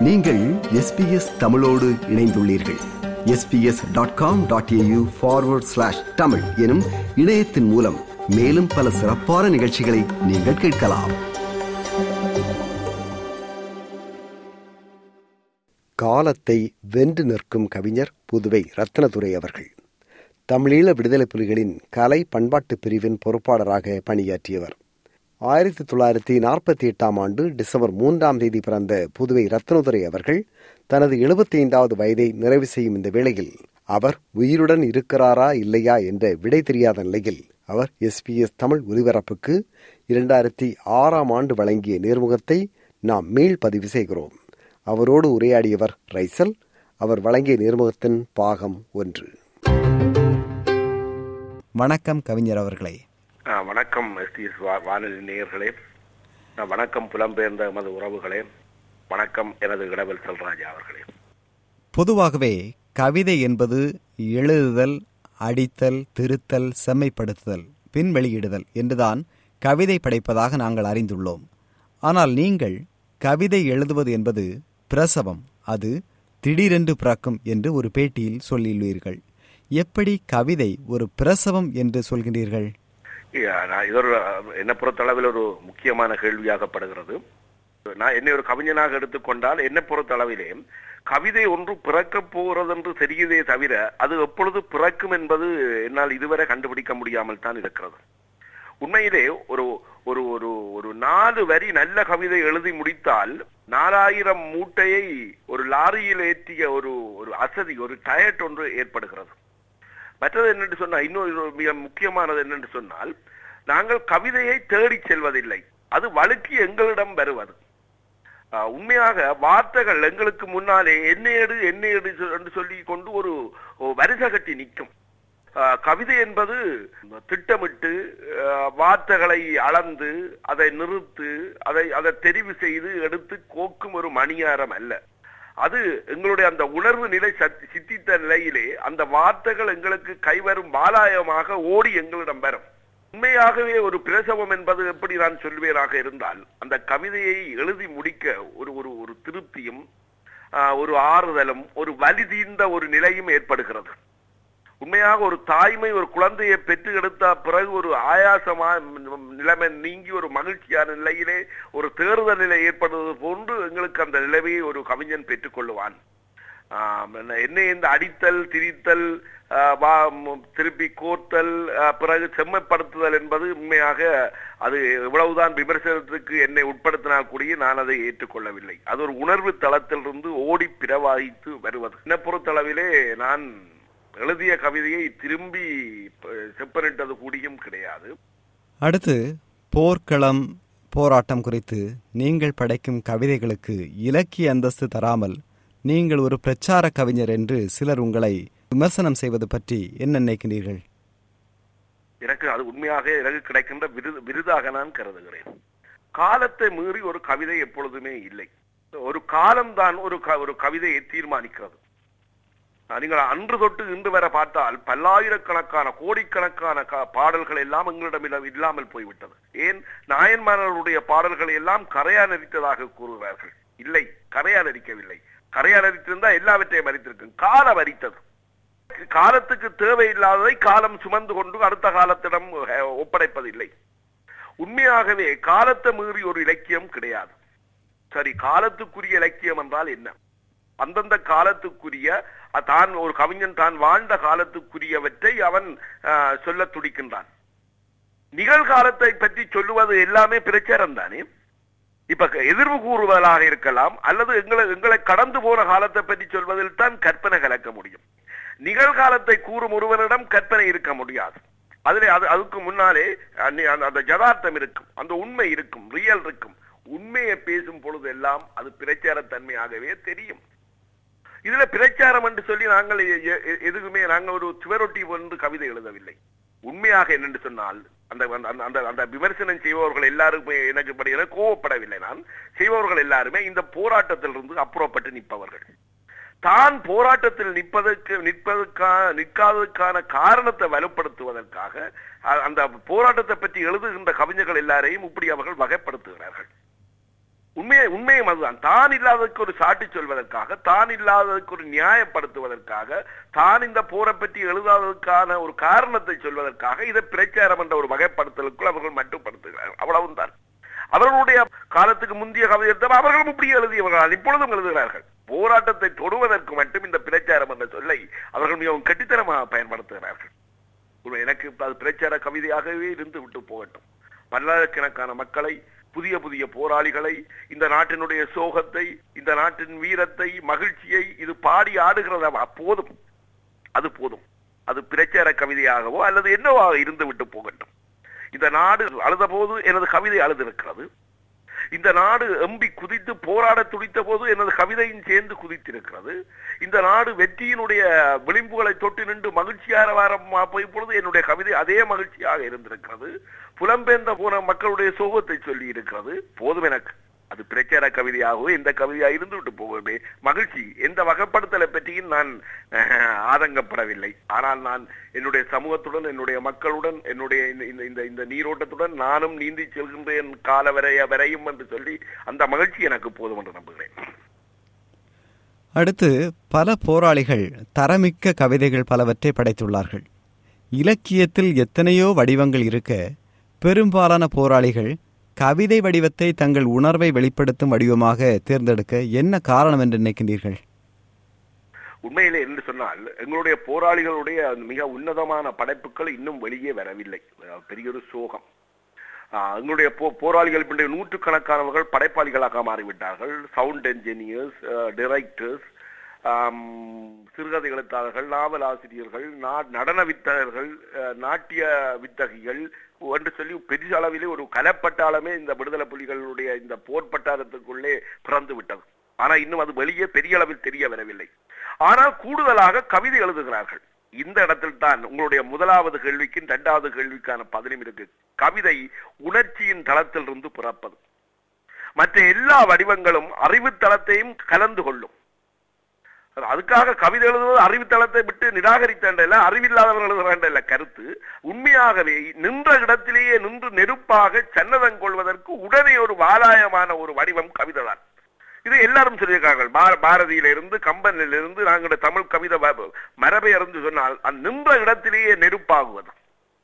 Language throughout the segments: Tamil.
நீங்கள் எஸ்பிஎஸ் தமிழோடு இணைந்துள்ளீர்கள் SBS dot com dot AU forward slash Tamil எனும் இணையத்தின் மூலம் மேலும் பல சிறப்பான நிகழ்ச்சிகளை நீங்கள் கேட்கலாம் காலத்தை வென்று நிற்கும் கவிஞர் புதுவை ரத்னதுரை அவர்கள் தமிழீழ விடுதலை புலிகளின் கலை பண்பாட்டு பிரிவின் பொறுப்பாளராக பணியாற்றியவர் ஆயிரத்தி தொள்ளாயிரத்தி நாற்பத்தி எட்டாம் ஆண்டு டிசம்பர் மூன்றாம் தேதி பிறந்த புதுவை ரத்னதுரை அவர்கள் தனது எழுபத்தி ஐந்தாவது வயதை நிறைவு செய்யும் இந்த வேளையில் அவர் உயிருடன் இருக்கிறாரா இல்லையா என்ற விடை தெரியாத நிலையில் அவர் எஸ்பிஎஸ் தமிழ் ஒலிபரப்புக்கு இரண்டாயிரத்தி ஆறாம் ஆண்டு வழங்கிய நேர்முகத்தை நாம் மீள் பதிவு செய்கிறோம் அவரோடு உரையாடியவர் ரைசல் அவர் வழங்கிய நேர்முகத்தின் பாகம் ஒன்று வணக்கம் கவிஞர் அவர்களே ஆ, வணக்கம் எஸ்டிஎஸ் வானொலி நேயர்களே ஆ, வணக்கம் புலம்பெயர்ந்த எமது உறவுகளே வணக்கம் எனது இடவல் செல்ராஜா அவர்களே பொதுவாகவே கவிதை என்பது எழுதுதல் அடித்தல் திருத்தல் செம்மைப்படுத்துதல் பின் வெளியிடுதல் என்றுதான் கவிதை படைப்பதாக நாங்கள் அறிந்துள்ளோம் ஆனால் நீங்கள் கவிதை எழுதுவது என்பது பிரசவம் அது திடீரென்று பிறக்கும் என்று ஒரு பேட்டியில் சொல்லியுள்ளீர்கள் எப்படி கவிதை ஒரு பிரசவம் என்று சொல்கின்றீர்கள் ஐயா, நான் இது ஒரு என்னை பொறுத்தளவில் ஒரு முக்கியமான கேள்வியாகப்படுகிறது நான் என்னை ஒரு கவிஞனாக எடுத்துக்கொண்டால் என்னை பொறுத்தளவிலே கவிதை ஒன்று பிறக்கப் போகிறது என்று தெரியுதே தவிர அது எப்பொழுது பிறக்கும் என்பது என்னால் இதுவரை கண்டுபிடிக்க முடியாமல் தான் இருக்கிறது உண்மையிலே ஒரு ஒரு ஒரு ஒரு நாலு வரி நல்ல கவிதை எழுதி முடித்தால் நாலாயிரம் மூட்டையை ஒரு லாரியில் ஏற்றிய ஒரு ஒரு அசதி ஒரு டயட் ஒன்று ஏற்படுகிறது மற்றது என்னென்று சொன்னால் இன்னொரு மிக முக்கியமானது என்னென்று சொன்னால் நாங்கள் கவிதையை தேடி செல்வதில்லை அது வழுக்கி எங்களிடம் வருவது ஆஹ், உண்மையாக வார்த்தைகள் எங்களுக்கு முன்னாலே என்ன எடு என்ன எடு சொ- என்று சொல்லி கொண்டு ஒரு ஒரு வரிசை கட்டி நிற்கும் ஆஹ், கவிதை என்பது திட்டமிட்டு ஆஹ், வார்த்தைகளை அளந்து அதை நிறுத்து அதை அதை தெரிவு செய்து எடுத்து கோக்கும் ஒரு மணியாரம் அல்ல அது எங்களுடைய அந்த உணர்வு நிலை சத்- சித்தித்த நிலையிலே அந்த வார்த்தைகள் எங்களுக்கு கைவரும் பாலாயமாக ஓடி எங்களிடம் வரும் உண்மையாகவே ஒரு பிரசவம் என்பது எப்படி நான் சொல்வேனாக இருந்தால் அந்த கவிதையை எழுதி முடிக்க ஒரு ஒரு ஒரு திருப்தியும் ஆஹ், ஒரு ஆறுதலும் ஒரு வலி தீர்ந்த ஒரு நிலையும் ஏற்படுகிறது உண்மையாக ஒரு தாய்மை ஒரு குழந்தையை பெற்று எடுத்த பிறகு ஒரு ஆயாசமா ம், நிலைமை நீங்கி ஒரு மகிழ்ச்சியான நிலையிலே ஒரு தேர்தல் நிலை ஏற்படுவது போன்று எங்களுக்கு அந்த நிலைமையை ஒரு கவிஞன் பெற்றுக்கொள்ளுவான் ஆம், என்ன- என்ன இந்த அடித்தல் திரித்தல் ஆ, வா- ம், திருப்பி கோர்த்தல் ஆ, பிறகு செம்மைப்படுத்துதல் என்பது உண்மையாக அது எவ்வளவுதான் விமர்சனத்துக்கு என்னை உட்படுத்தினால் கூடிய நான் அதை ஏற்றுக்கொள்ளவில்லை அது ஒரு உணர்வு தளத்திலிருந்து ஓடி பிரவாகித்து வருவது என்னை பொறுத்தளவிலே நான் எழுதிய கவிதையை திரும்பி ப- செப்பனிட்டது கூடியும் கிடையாது அடுத்து போர்க்களம் போராட்டம் குறித்து நீங்கள் படைக்கும் கவிதைகளுக்கு இலக்கிய அந்தஸ்து தராமல் நீங்கள் ஒரு பிரச்சார கவிஞர் என்று சிலர் உங்களை விமர்சனம் செய்வது பற்றி என்ன நினைக்கிறீர்கள் எனக்கு அது உண்மையாக எனக்கு கிடைக்கின்ற விருது விருதாக நான் கருதுகிறேன் காலத்தை மீறி ஒரு கவிதை எப்பொழுதுமே இல்லை ஒரு காலம்தான் ஒரு க- ஒரு கவிதையை தீர்மானிக்கிறது அஹ் நீங்கள் அன்று தொட்டு இன்று வரை பார்த்தால் பல்லாயிரக்கணக்கான கோடிக்கணக்கான க- பாடல்கள் எல்லாம் எங்களிடம் இல்ல- இல்லாமல் போய்விட்டது ஏன் நாயன்மார்களுடைய பாடல்களை எல்லாம் கரையான் அரித்ததாக கூறுகிறார்கள் இல்லை கரையான் அரிக்கவில்லை கரையான் அரித்திருந்தா எல்லாவற்றையும் அரித்திருக்கும் காலம் அரித்தது காலத்துக்கு தேவையில்லாததை காலம் சுமந்து கொண்டு அடுத்த காலத்திடம் அஹ், ஒப்படைப்பதில்லை உண்மையாகவே காலத்தை மீறி ஒரு இலக்கியம் கிடையாது சரி காலத்துக்குரிய இலக்கியம் என்றால் என்ன அந்தந்த காலத்துக்குரிய அஹ், தான் ஒரு கவிஞன் தான் வாழ்ந்த காலத்துக்குரியவற்றை அவன் அஹ், சொல்லத் துடிக்கின்றான் நிகழ்காலத்தை பற்றி சொல்லுவது எல்லாமே பிரச்சாரம் தானே இப்ப க- எதிர்வு கூறுவதாக இருக்கலாம் அல்லது எங்களை எங்களை கடந்து போன காலத்தை பற்றி சொல்வதில் தான் கற்பனை கலக்க முடியும் நிகழ்காலத்தை கூறும் ஒருவனிடம் கற்பனை இருக்க முடியாது அதிலே அது அதுக்கு முன்னாலே அந்நி- அந்த அந்த யதார்த்தம் இருக்கும் அந்த உண்மை இருக்கும் ரியல் இருக்கும் உண்மையை பேசும் பொழுது எல்லாம் அது பிரச்சாரத்தன்மையாகவே தெரியும் இதுல பிரச்சாரம் என்று சொல்லி நாங்கள் எ- எ- எதுக்குமே நாங்கள் ஒரு சுவரொட்டி ஒன்று கவிதை எழுதவில்லை உண்மையாக என்னென்று சொன்னால் அந்த அந்த- அந்த அந்த விமர்சனம் செய்பவர்கள் எல்லாருமே எனக்கு படுகிற கோவப்படவில்லை நான் செய்பவர்கள் எல்லாருமே இந்த போராட்டத்திலிருந்து அப்புறப்பட்டு நிற்பவர்கள் தான் போராட்டத்தில் நிற்பதற்கு நிற்பதற்கான நிற்காததற்கான காரணத்தை வலுப்படுத்துவதற்காக அ- அந்த போராட்டத்தை பற்றி எழுதுகின்ற கவிஞர்கள் எல்லாரையும் இப்படி அவர்கள் வகைப்படுத்துகிறார்கள் உண்மையை உண்மையும் அதுதான் தான் இல்லாததுக்கு ஒரு சாட்டி சொல்வதற்காக தான் இல்லாததுக்கு ஒரு நியாயப்படுத்துவதற்காக தான் இந்த போரை பற்றி எழுதாததுக்கான ஒரு காரணத்தை சொல்வதற்காக இதை பிரச்சாரம் என்ற ஒரு வகைப்படுத்தலுக்குள் அவர்கள் மட்டுப்படுத்துகிறார்கள் அவ்வளவும் தான் அவர்களுடைய காலத்துக்கு முந்தைய கவிதை எடுத்த அவர்களும் இப்படி எழுதியவர்கள் இப்பொழுதும் எழுதுகிறார்கள் போராட்டத்தை தொடுவதற்கு மட்டும் இந்த பிரச்சாரம் என்ற சொல்லை அவர்கள் மிகவும் கெட்டித்தனமாக பயன்படுத்துகிறார்கள் எனக்கு அது பிரச்சார கவிதையாகவே இருந்து விட்டு போகட்டும் பல்லாயிரக்கணக்கான மக்களை புதிய புதிய போராளிகளை இந்த நாட்டினுடைய சோகத்தை இந்த நாட்டின் வீரத்தை மகிழ்ச்சியை இது பாடி ஆடுகிறதா போதும் அது போதும் அது பிரச்சார கவிதையாகவோ அல்லது என்னவாக இருந்து விட்டு போகட்டும் இந்த நாடு அழுத போது எனது கவிதை அழுதிருக்கிறது இந்த நாடு எம்பி குதித்து போராட துடித்த போது எனது கவிதையும் சேர்ந்து குதித்திருக்கிறது இந்த நாடு வெற்றியினுடைய விளிம்புகளை தொட்டு நின்று மகிழ்ச்சியாக வாரமா போய் பொழுது என்னுடைய கவிதை அதே மகிழ்ச்சியாக இருந்திருக்கிறது புலம்பெயர்ந்த போன மக்களுடைய சோகத்தை சொல்லி இருக்கிறது போதும் எனக்கு அது பிரச்சார கவிதையாகவோ எந்த கவிதையாக இருந்து விட்டு போகவே மகிழ்ச்சி எந்த வகைப்படுத்தலை பற்றியும் நான் ஆதங்கப்படவில்லை ஆனால் நான் என்னுடைய சமூகத்துடன் என்னுடைய மக்களுடன் என்னுடைய இந்த இந்த இந்த நீரோட்டத்துடன் நானும் நீந்தி செல்கின்றேன் கால வரைய வரையும் என்று சொல்லி அந்த மகிழ்ச்சி எனக்கு போதும் என்று நம்புகிறேன் அடுத்து பல போராளிகள் தரமிக்க கவிதைகள் பலவற்றை படைத்துள்ளார்கள் இலக்கியத்தில் எத்தனையோ வடிவங்கள் இருக்க பெரும்பாலான போராளிகள் கவிதை வடிவத்தை தங்கள் உணர்வை வெளிப்படுத்தும் வடிவமாக தேர்ந்தெடுக்க என்ன காரணம் என்று நினைக்கின்றீர்கள் உண்மையிலே என்று சொன்னால் எங்களுடைய போராளிகளுடைய மிக உன்னதமான படைப்புகள் இன்னும் வெளியே வரவில்லை பெரிய ஒரு சோகம் எங்களுடைய போராளிகள் இன்றைய நூற்றுக்கணக்கானவர்கள் படைப்பாளிகளாக மாறிவிட்டார்கள் சவுண்ட் என்ஜினியர்ஸ் டைரக்டர்ஸ் சிறுகதை எழுத்தாளர்கள் நாவல் ஆசிரியர்கள் நடன வித்தகர்கள் நாட்டிய வித்தகிகள் என்று சொல்லி பெரிய அளவிலே ஒரு கலப்பட்டாளமே இந்த விடுதலை புலிகளுடைய இந்த போர் பட்டாளத்துக்குள்ளே பிறந்து விட்டது ஆனா இன்னும் அது வெளியே பெரிய அளவில் தெரிய வரவில்லை ஆனால் கூடுதலாக கவிதை எழுதுகிறார்கள் இந்த இடத்தில் தான் உங்களுடைய முதலாவது கேள்விக்கும் இரண்டாவது கேள்விக்கான பதிலும் இருக்கு கவிதை உணர்ச்சியின் தளத்தில் இருந்து பிறப்பது மற்ற எல்லா வடிவங்களும் அறிவுத்தளத்தையும் கலந்து கொள்ளும் அதுக்காக கவிதை எழுதுவது அறிவுத்தளத்தை விட்டு நிராகரித்தேன்ல அறிவில்லாதவர்கள் எழுதுகின்ற கருத்து உண்மையாகவே நின்ற இடத்திலேயே நின்று நெருப்பாக சன்னதம் கொள்வதற்கு உடனே ஒரு வாலாயமான ஒரு வடிவம் கவிதை தான் இது எல்லாரும் சொல்லியிருக்கார்கள் பாரதியிலிருந்து கம்பனிலிருந்து நாங்கள் தமிழ் கவிதை மரபை அறிந்து சொன்னால் அந்த நின்ற இடத்திலேயே நெருப்பாகுவது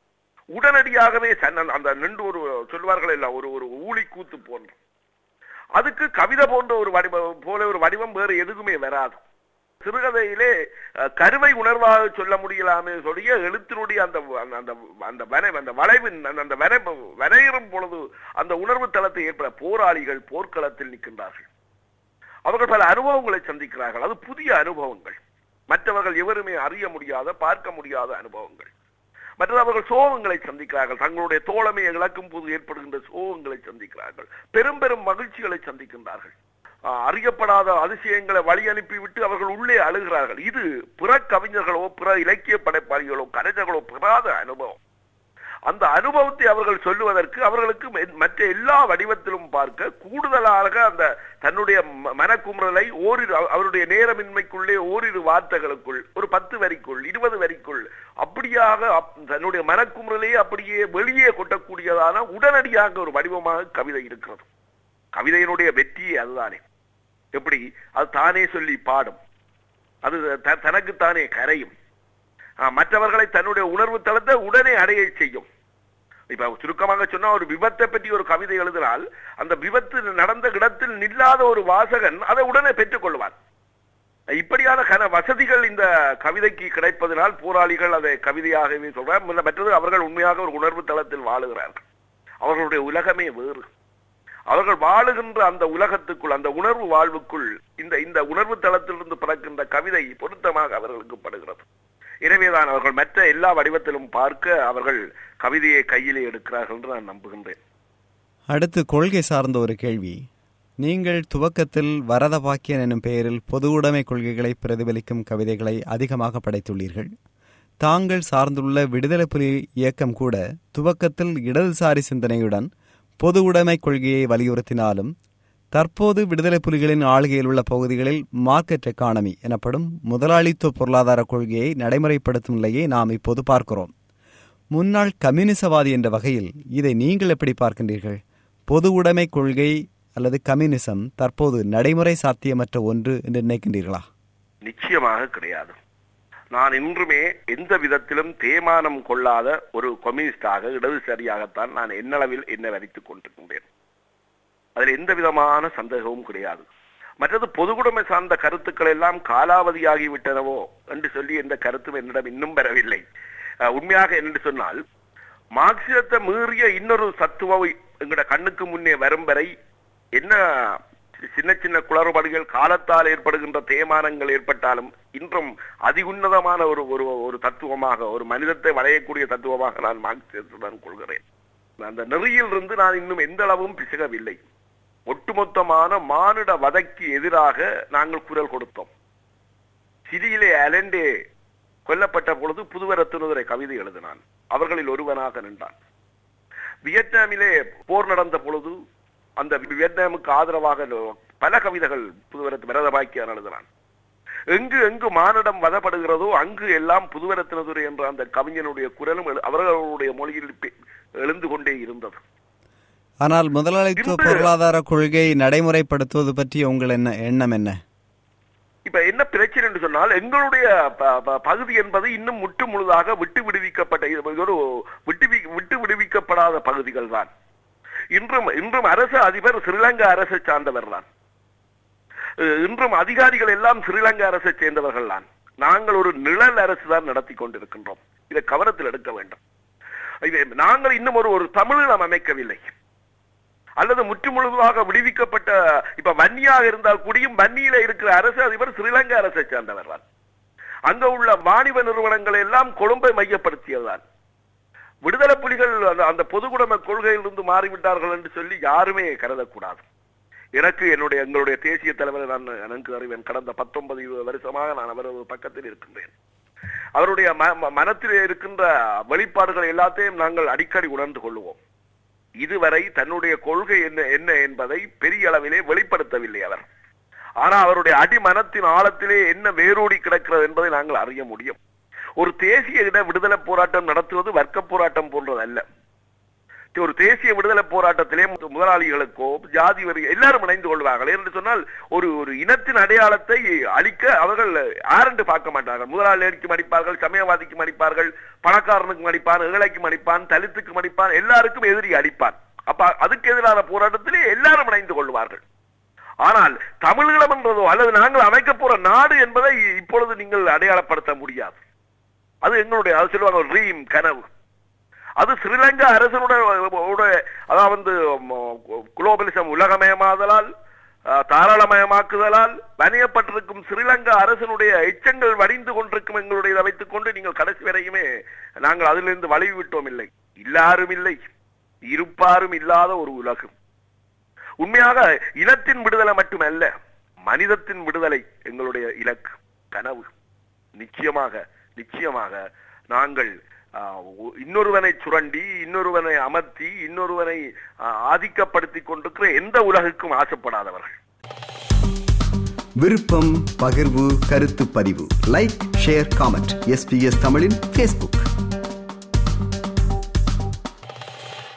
உடனடியாகவே அந்த நின்று ஒரு சொல்வார்கள் இல்ல ஒரு ஒரு ஊழி கூத்து போன்ற அதுக்கு கவிதை போன்ற ஒரு வடிவம் போல ஒரு வடிவம் வேறு எதுவுமே வராது சிறுகதையிலே கருவை உணர்வாக சொல்ல முடியலாமே சொல்லிய எழுத்தினுடைய அந்த அந்த அந்த வனை அந்த வளைவின் அந்த வனை வரையிறும் பொழுது அந்த உணர்வு தளத்தை ஏற்பட போராளிகள் போர்க்களத்தில் நிற்கின்றார்கள் அவர்கள் பல அனுபவங்களை சந்திக்கிறார்கள் அது புதிய அனுபவங்கள் மற்றவர்கள் எவருமே அறிய முடியாத பார்க்க முடியாத அனுபவங்கள் மற்றது அவர்கள் சோகங்களை சந்திக்கிறார்கள் தங்களுடைய தோழமையை இழக்கும் போது ஏற்படுகின்ற சோகங்களை சந்திக்கிறார்கள் பெரும் பெரும் மகிழ்ச்சிகளை சந்திக்கின்றார்கள் அறியப்படாத அதிசயங்களை வழி அனுப்பிவிட்டு அவர்கள் உள்ளே அழுகிறார்கள் இது பிற கவிஞர்களோ பிற இலக்கிய படைப்பாளிகளோ கலைஞர்களோ பெறாத அனுபவம் அந்த அனுபவத்தை அவர்கள் சொல்லுவதற்கு அவர்களுக்கு மற்ற எல்லா வடிவத்திலும் பார்க்க கூடுதலாக அந்த தன்னுடைய மனக்குமுறலை ஓரிரு அவருடைய நேரமின்மைக்குள்ளே ஓரிரு வார்த்தைகளுக்குள் ஒரு பத்து வரிக்குள் இருபது வரிக்குள் அப்படியாக தன்னுடைய மனக்குமுறலையே அப்படியே வெளியே கொட்டக்கூடியதான உடனடியாக ஒரு வடிவமாக கவிதை இருக்கிறது கவிதையினுடைய வெற்றியே அதுதானே எப்படி அது தானே சொல்லி பாடும் அது தனக்குத்தானே கரையும் மற்றவர்களை தன்னுடைய உணர்வு தளத்தை உடனே அடைய செய்யும் இப்ப சுருக்கமாக சொன்னா ஒரு விபத்தை பற்றி ஒரு கவிதை எழுதினால் அந்த விபத்து நடந்த இடத்தில் நில்லாத ஒரு வாசகன் அதை உடனே பெற்றுக் கொள்வார் இப்படியான கன வசதிகள் இந்த கவிதைக்கு கிடைப்பதனால் போராளிகள் அதை கவிதையாகவே சொல்றார் மற்றது அவர்கள் உண்மையாக ஒரு உணர்வு தளத்தில் வாழுகிறார்கள் அவர்களுடைய உலகமே வேறு அவர்கள் வாழுகின்ற அந்த உலகத்துக்குள் அந்த உணர்வு வாழ்வுக்குள் இந்த இந்த உணர்வு தளத்திலிருந்து பிறக்கின்ற கவிதை பொருத்தமாக அவர்களுக்கு படுகிறது எனவேதான் அவர்கள் மற்ற எல்லா வடிவத்திலும் பார்க்க அவர்கள் கவிதையை கையிலே எடுக்கிறார்கள் என்று நான் நம்புகின்றேன் அடுத்து கொள்கை சார்ந்த ஒரு கேள்வி நீங்கள் துவக்கத்தில் வரத பாக்கியன் எனும் பெயரில் பொது உடைமை கொள்கைகளை பிரதிபலிக்கும் கவிதைகளை அதிகமாக படைத்துள்ளீர்கள் தாங்கள் சார்ந்துள்ள விடுதலை புலி இயக்கம் கூட துவக்கத்தில் இடதுசாரி சிந்தனையுடன் பொது உடைமை கொள்கையை வலியுறுத்தினாலும் தற்போது விடுதலை புலிகளின் ஆளுகையில் உள்ள பகுதிகளில் மார்க்கெட் எக்கானமி எனப்படும் முதலாளித்துவ பொருளாதார கொள்கையை நடைமுறைப்படுத்தும் நிலையை நாம் இப்போது பார்க்கிறோம் முன்னாள் கம்யூனிசவாதி என்ற வகையில் இதை நீங்கள் எப்படி பார்க்கின்றீர்கள் பொது உடைமை கொள்கை அல்லது கம்யூனிசம் தற்போது நடைமுறை சாத்தியமற்ற ஒன்று என்று நினைக்கின்றீர்களா நிச்சயமாக கிடையாது நான் இன்றுமே எந்த விதத்திலும் தேமானம் கொள்ளாத ஒரு கம்யூனிஸ்டாக இடதுசாரியாகத்தான் நான் என்னளவில் என்ன வரித்துக் கொண்டிருக்கின்றேன் அதில் எந்த விதமான சந்தேகமும் கிடையாது மற்றது பொதுவுடைமை சார்ந்த கருத்துக்கள் எல்லாம் காலாவதியாகிவிட்டனவோ என்று சொல்லி எந்த கருத்தும் என்னிடம் இன்னும் பெறவில்லை அஹ், உண்மையாக என்று சொன்னால் மார்க்சியத்தை மீறிய இன்னொரு தத்துவம் எங்கட கண்ணுக்கு முன்னே வரும் வரை என்ன சின்ன சின்ன குளறுபடிகள் காலத்தால் ஏற்படுகின்ற தேமானங்கள் ஏற்பட்டாலும் இன்றும் அதிகுன்னதமான ஒரு ஒரு ஒரு தத்துவமாக ஒரு மனிதத்தை வளையக்கூடிய தத்துவமாக நான் மார்க்சியத்துடன் கொள்கிறேன் அந்த நெறியில் இருந்து நான் இன்னும் எந்த அளவும் பிசகவில்லை ஒட்டுமொத்தமான மானுட வதைக்கு எதிராக நாங்கள் குரல் கொடுத்தோம் சிறியிலே அலண்டே கொல்லப்பட்ட பொழுது புதுவரத்தினுரை கவிதை எழுதினான் அவர்களில் ஒருவனாக நின்றான் வியட்நாமிலே போர் நடந்த பொழுது அந்த வியட்நாமுக்கு ஆதரவாக பல கவிதைகள் புதுவரத்து விரதமாக்கியான் எழுதினான் எங்கு எங்கு மானிடம் வதப்படுகிறதோ அங்கு எல்லாம் புதுவரத்தினதுரை என்ற அந்த கவிஞனுடைய குரலும் எழு- அவர்களுடைய மொழியில் பெ- எழுந்து கொண்டே இருந்தது ஆனால் முதலாளித்துவ இன்று- பொருளாதார கொள்கையை நடைமுறைப்படுத்துவது பற்றி உங்கள் என்ன எண்ணம் என்ன இப்ப என்ன பிரச்சனை என்று சொன்னால் எங்களுடைய ப- ப- பகுதி என்பது இன்னும் முற்று முழுதாக விட்டு விடுவிக்கப்பட்ட இது ஒரு விட்டு வி- விட்டு விடுவிக்கப்படாத பகுதிகள் தான் இன்றும் இன்றும் அரச அதிபர் ஸ்ரீலங்கா அரசை சார்ந்தவர் தான் அஹ் இன்றும் அதிகாரிகள் எல்லாம் ஸ்ரீலங்கா அரசை சேர்ந்தவர்கள் தான் நாங்கள் ஒரு நிழல் அரசு தான் நடத்தி கொண்டிருக்கின்றோம் இதை கவனத்தில் எடுக்க வேண்டும் இது நாங்கள் இன்னும் ஒரு ஒரு தமிழீழம் அமைக்கவில்லை அல்லது முற்று முழுதாக விடுவிக்கப்பட்ட இப்ப வன்னியாக இருந்தால் கூடியும் வன்னியில இருக்கிற அரசு அதிபர் ஸ்ரீலங்கா அரசை சார்ந்தவர் தான் அங்க உள்ள வாணிப நிறுவனங்கள் எல்லாம் கொழும்பை மையப்படுத்தியதுதான் விடுதலை புலிகள் அந்த அந்த பொதுக்குடமை கொள்கையிலிருந்து மாறிவிட்டார்கள் என்று சொல்லி யாருமே கருதக்கூடாது எனக்கு என்னுடைய எங்களுடைய தேசிய தலைவரை நான் நன்கு அறிவேன் கடந்த பத்தொன்பது இருபது வருஷமாக நான் அவரது பக்கத்தில் இருக்கின்றேன் அவருடைய ம- ம- மனத்திலே இருக்கின்ற வெளிப்பாடுகள் எல்லாத்தையும் நாங்கள் அடிக்கடி உணர்ந்து கொள்வோம் இதுவரை தன்னுடைய கொள்கை என்ன என்ன என்பதை பெரிய அளவிலே வெளிப்படுத்தவில்லை அவர் ஆனா அவருடைய அடிமனத்தின் ஆழத்திலே என்ன வேரூடி கிடக்கிறது என்பதை நாங்கள் அறிய முடியும் ஒரு தேசிய இட விடுதலை போராட்டம் நடத்துவது வர்க்க போராட்டம் போன்றது அல்ல ஒரு தேசிய விடுதலை போராட்டத்திலே மு- முதலாளிகளுக்கோ ஜாதி வரி எல்லாரும் இணைந்து கொள்வார்கள் என்று சொன்னால் ஒரு ஒரு இனத்தின் அடையாளத்தை அழிக்க அவர்கள் யாரென்று பார்க்க மாட்டார்கள் முதலாளிக்கு மடிப்பார்கள் சமயவாதிக்கு மடிப்பார்கள் பணக்காரனுக்கு மடிப்பான் ஏழைக்கு மடிப்பான் தலித்துக்கு மடிப்பான் எல்லாருக்கும் எதிரி அடிப்பான் அப்ப அதுக்கு எதிரான போராட்டத்திலே எல்லாரும் இணைந்து கொள்வார்கள் ஆனால் தமிழீழம் என்றதோ அல்லது நாங்கள் அமைக்க போற நாடு என்பதை இப்பொழுது நீங்கள் அடையாளப்படுத்த முடியாது அது எங்களுடைய அது சொல்லுவாங்க ட்ரீம் கனவு அது ஸ்ரீலங்கா அரசனுடைய உடைய- அதாவது குளோபலிசம் உலகமயமாதலால் அஹ், தாராளமயமாக்குதலால் வணியப்பட்டிருக்கும் ஸ்ரீலங்கா அரசனுடைய எச்சங்கள் வடிந்து கொண்டிருக்கும் எங்களுடைய இதை வைத்துக் கொண்டு நீங்கள் கடைசி வரையுமே நாங்கள் அதிலிருந்து வழிவி விட்டோம் இல்லை இல்லாரும் இல்லை இருப்பாரும் இல்லாத ஒரு உலகம் உண்மையாக இனத்தின் விடுதலை மட்டுமல்ல மனிதத்தின் விடுதலை எங்களுடைய இலக்கு கனவு நிச்சயமாக நிச்சயமாக நாங்கள் ஆஹ், ஒ- இன்னொருவனை சுரண்டி இன்னொருவனை அமர்த்தி இன்னொருவனை ஆஹ், ஆதிக்கப்படுத்திக் கொண்டிருக்கிற எந்த உலகுக்கும் ஆசைப்படாதவர்கள் விருப்பம் பகிர்வு கருத்து பதிவு லைக் ஷேர் காமெண்ட் எஸ்பிஎஸ் தமிழின் ஃபேஸ்புக்